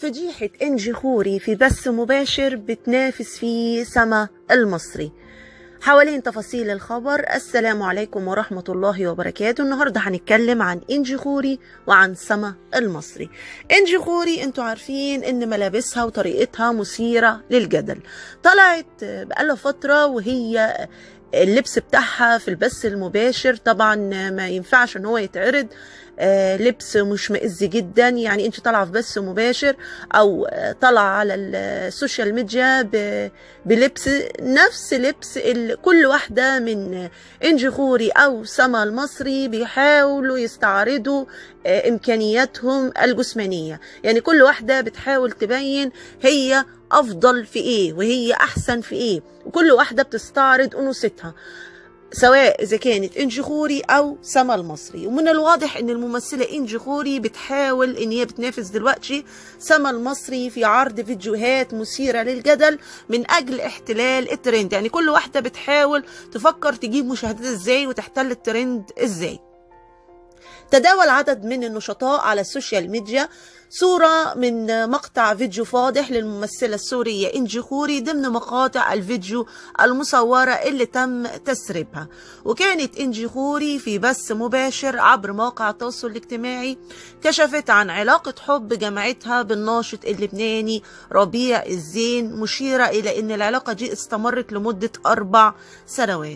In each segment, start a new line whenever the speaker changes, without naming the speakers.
فضيحة إنجي خوري في بث مباشر بتنافس فيه سما المصري حوالين تفاصيل الخبر السلام عليكم ورحمة الله وبركاته النهاردة هنتكلم عن إنجي خوري وعن سما المصري إنجي خوري انتوا عارفين ان ملابسها وطريقتها مثيرة للجدل طلعت بقالها فترة وهي اللبس بتاعها في البث المباشر طبعا ما ينفعش ان هو يتعرض آه لبس مشمئز جدا يعني انت طالعه في بث مباشر او طالعه على السوشيال ميديا بلبس نفس لبس كل واحده من انجي خوري او سما المصري بيحاولوا يستعرضوا آه امكانياتهم الجسمانيه يعني كل واحده بتحاول تبين هي افضل في ايه وهي احسن في ايه وكل واحده بتستعرض انوثتها سواء اذا كانت انجي خوري او سما المصري ومن الواضح ان الممثله انجي خوري بتحاول ان هي بتنافس دلوقتي سما المصري في عرض فيديوهات مثيره للجدل من اجل احتلال الترند يعني كل واحده بتحاول تفكر تجيب مشاهدات ازاي وتحتل الترند ازاي تداول عدد من النشطاء على السوشيال ميديا صورة من مقطع فيديو فاضح للممثلة السورية إنجي خوري ضمن مقاطع الفيديو المصورة اللي تم تسريبها وكانت إنجي خوري في بث مباشر عبر مواقع التواصل الاجتماعي كشفت عن علاقة حب جمعتها بالناشط اللبناني ربيع الزين مشيرة إلى أن العلاقة دي استمرت لمدة أربع سنوات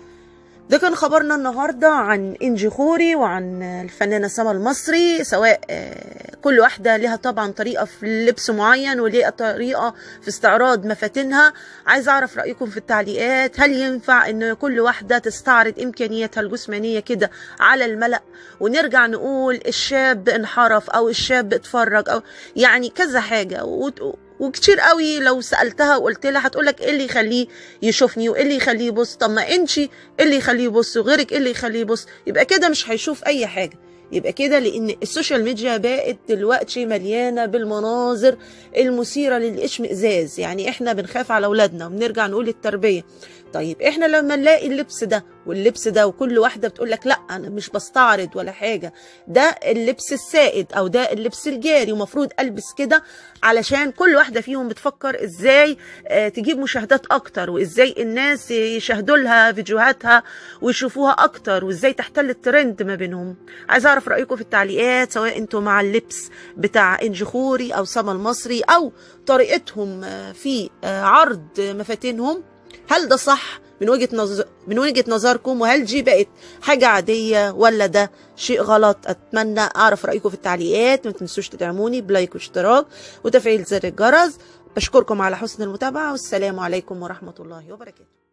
ده كان خبرنا النهاردة عن إنجي خوري وعن الفنانة سما المصري سواء كل واحدة لها طبعا طريقة في لبس معين وليها طريقة في استعراض مفاتنها عايز أعرف رأيكم في التعليقات هل ينفع إن كل واحدة تستعرض إمكانياتها الجسمانية كده على الملأ ونرجع نقول الشاب انحرف أو الشاب اتفرج أو يعني كذا حاجة وكتير قوي لو سالتها وقلت لها هتقول لك ايه اللي يخليه يشوفني وايه اللي يخليه يبص طب ما انت ايه اللي يخليه يبص وغيرك ايه اللي يخليه يبص يبقى كده مش هيشوف اي حاجه يبقى كده لان السوشيال ميديا بقت دلوقتي مليانه بالمناظر المثيره للاشمئزاز يعني احنا بنخاف على اولادنا وبنرجع نقول التربيه طيب احنا لما نلاقي اللبس ده واللبس ده وكل واحده بتقول لك لا انا مش بستعرض ولا حاجه ده اللبس السائد او ده اللبس الجاري ومفروض البس كده علشان كل واحده فيهم بتفكر ازاي اه تجيب مشاهدات اكتر وازاي الناس يشاهدوا لها فيديوهاتها ويشوفوها اكتر وازاي تحتل الترند ما بينهم عايز اعرف رايكم في التعليقات سواء انتوا مع اللبس بتاع انجي خوري او سما المصري او طريقتهم في عرض مفاتنهم هل ده صح من وجهه نظر من وجهه نظركم وهل دي بقت حاجه عاديه ولا ده شيء غلط اتمنى اعرف رايكم في التعليقات ما تنسوش تدعموني بلايك واشتراك وتفعيل زر الجرس بشكركم على حسن المتابعه والسلام عليكم ورحمه الله وبركاته